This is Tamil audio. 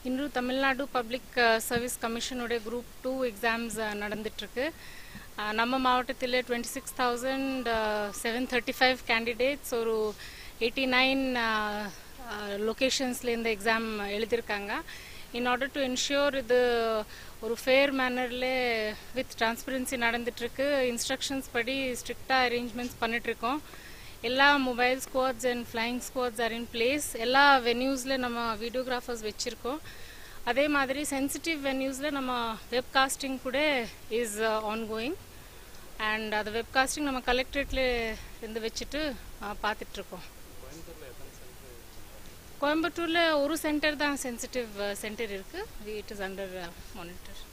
இன்று தமிழ்நாடு பப்ளிக் சர்வீஸ் கமிஷனுடைய குரூப் டூ எக்ஸாம்ஸ் நடந்துட்டுருக்கு அஹ், நம்ம மாவட்டத்தில் twenty six thousand seven thirty five candidates ஒரு எயிட்டி நைன் லொக்கேஷன்ஸில் இந்த எக்ஸாம் எழுதியிருக்காங்க இன் ஆர்டர் டு என்ஷூர் இது ஒரு ஃபேர் மேனரில் வித் டிரான்ஸ்பரன்சி நடந்துட்டுருக்கு இன்ஸ்ட்ரக்ஷன்ஸ் படி ஸ்ட்ரிக்டாக அரேஞ்ச்மெண்ட்ஸ் பண்ணிட்டுருக்கோம் எல்லா mobile squads and flying squads are in place எல்லா வென்யூஸில் நம்ம வீடியோகிராஃபர்ஸ் வச்சுருக்கோம் அதே மாதிரி சென்சிட்டிவ் வென்யூஸில் நம்ம வெப்காஸ்டிங் கூட இஸ் ஆன் கோயிங் அண்ட் அது வெப்காஸ்டிங் நம்ம கலெக்டரேட்டில் இருந்து வச்சுட்டு பார்த்துட்ருக்கோம் கோயம்புத்தூரில் ஒரு சென்டர் தான் சென்சிட்டிவ் சென்டர் இருக்குது இட் இஸ் அண்டர் மானிட்டர்